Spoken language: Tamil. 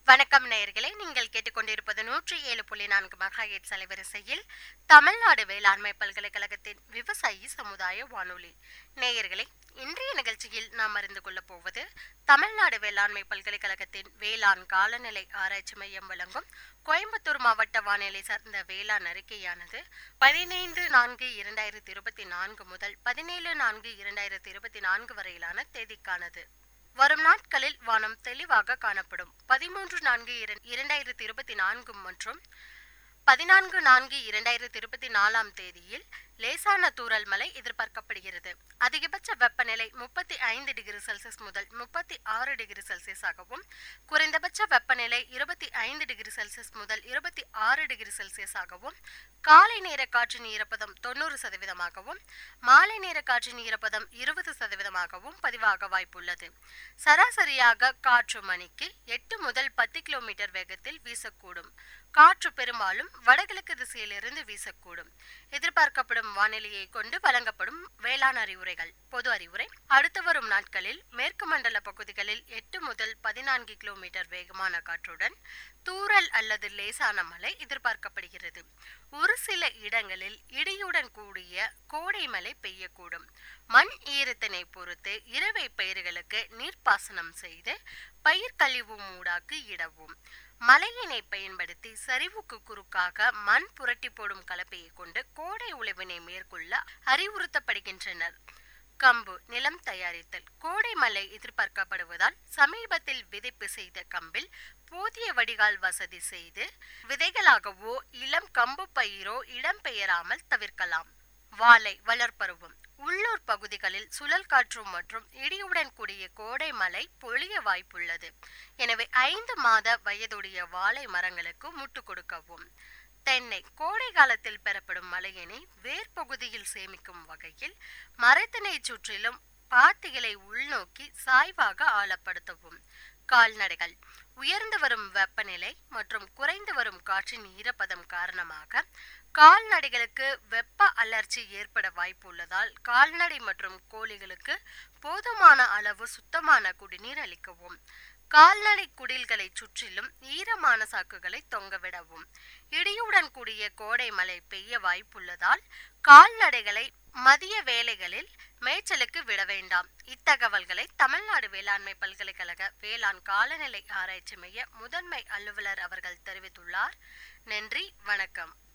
வணக்கம் நேயர்களே நீங்கள் கேட்டுக்கொண்டிருப்பது நூற்றி ஏழு புள்ளி நான்கு மெகாஹெட் அலைவரிசையில் தமிழ்நாடு வேளாண்மை பல்கலைக்கழகத்தின் விவசாயி சமுதாய வானொலி நேயர்களே இன்றைய நிகழ்ச்சியில் நாம் அறிந்து கொள்ளப் போவது தமிழ்நாடு வேளாண்மை பல்கலைக்கழகத்தின் வேளாண் காலநிலை ஆராய்ச்சி மையம் வழங்கும் கோயம்புத்தூர் மாவட்ட வானிலை சார்ந்த வேளாண் அறிக்கையானது பதினைந்து நான்கு இரண்டாயிரத்தி இருபத்தி நான்கு முதல் பதினேழு நான்கு இரண்டாயிரத்தி இருபத்தி நான்கு வரையிலான தேதிக்கானது வரும் நாட்களில் வானம் தெளிவாக காணப்படும் பதிமூன்று நான்கு இரண்- இரண்டாயிரத்தி இருபத்தி நான்கு மற்றும் பதினான்கு நான்கு இரண்டாயிரத்தி இருபத்தி நாலாம் தேதியில் லேசான தூறல் மழை எதிர்பார்க்கப்படுகிறது அதிகபட்ச வெப்பநிலை முப்பத்தி ஐந்து டிகிரி செல்சியஸ் முதல் முப்பத்தி ஆறு டிகிரி செல்சியஸாகவும் குறைந்தபட்ச வெப்பநிலை இருபத்தி ஐந்து டிகிரி செல்சியஸ் முதல் இருபத்தி ஆறு டிகிரி செல்சியஸாகவும் காலை நேர காற்றின் ஈரப்பதம் தொண்ணூறு சதவீதமாகவும் மாலை நேர காற்றின் ஈரப்பதம் இருபது சதவீதமாகவும் பதிவாக வாய்ப்புள்ளது சராசரியாக காற்று மணிக்கு எட்டு முதல் பத்து கிலோமீட்டர் வேகத்தில் வீசக்கூடும் காற்று பெரும்பாலும் வடகிழக்கு திசையிலிருந்து வீசக்கூடும் எதிர்பார்க்கப்படும் வானிலையை கொண்டு வழங்கப்படும் வேளாண் அறிவுரைகள் பொது அறிவுரை அடுத்து வரும் நாட்களில் மேற்கு மண்டல பகுதிகளில் எட்டு முதல் பதினான்கு கிலோமீட்டர் வேகமான காற்றுடன் தூறல் அல்லது லேசான மழை எதிர்பார்க்கப்படுகிறது ஒரு சில இடங்களில் இடியுடன் கூடிய கோடை மழை பெய்யக்கூடும் மண் ஈரத்தினை பொறுத்து இரவை பயிர்களுக்கு நீர்ப்பாசனம் செய்து பயிர் கழிவு மூடாக்கு இடவும் மழையினை பயன்படுத்தி சரிவுக்கு குறுக்காக மண் புரட்டி போடும் கலப்பையை கொண்டு கோடை உழவினை மேற்கொள்ள அறிவுறுத்தப்படுகின்றனர் கம்பு நிலம் தயாரித்தல் கோடை மழை எதிர்பார்க்கப்படுவதால் சமீபத்தில் விதைப்பு செய்த கம்பில் போதிய வடிகால் வசதி செய்து விதைகளாகவோ இளம் கம்பு பயிரோ இடம்பெயராமல் தவிர்க்கலாம் வாழை வளர்ப்பருவம் உள்ளூர் பகுதிகளில் சுழல் காற்று மற்றும் இடியுடன் கூடிய கோடை மழை பொழிய வாய்ப்புள்ளது எனவே ஐந்து மாத வயதுடைய வாழை மரங்களுக்கு முட்டு கொடுக்கவும் தென்னை கோடை காலத்தில் பெறப்படும் மழையினை வேர் பகுதியில் சேமிக்கும் வகையில் மரத்தினை சுற்றிலும் பாத்திகளை உள்நோக்கி சாய்வாக ஆழப்படுத்தவும் கால்நடைகள் உயர்ந்து வரும் வெப்பநிலை மற்றும் குறைந்து வரும் காற்றின் ஈரப்பதம் காரணமாக கால்நடைகளுக்கு வெப்ப அலர்ச்சி ஏற்பட வாய்ப்புள்ளதால் கால்நடை மற்றும் கோழிகளுக்கு போதுமான அளவு சுத்தமான குடிநீர் அளிக்கவும் கால்நடை குடில்களை சுற்றிலும் ஈரமான சாக்குகளை தொங்கவிடவும் இடியுடன் கூடிய கோடை மழை பெய்ய வாய்ப்புள்ளதால் கால்நடைகளை மதிய வேளைகளில் மேய்ச்சலுக்கு விட வேண்டாம் இத்தகவல்களை தமிழ்நாடு வேளாண்மை பல்கலைக்கழக வேளாண் காலநிலை ஆராய்ச்சி மைய முதன்மை அலுவலர் அவர்கள் தெரிவித்துள்ளார் நன்றி வணக்கம்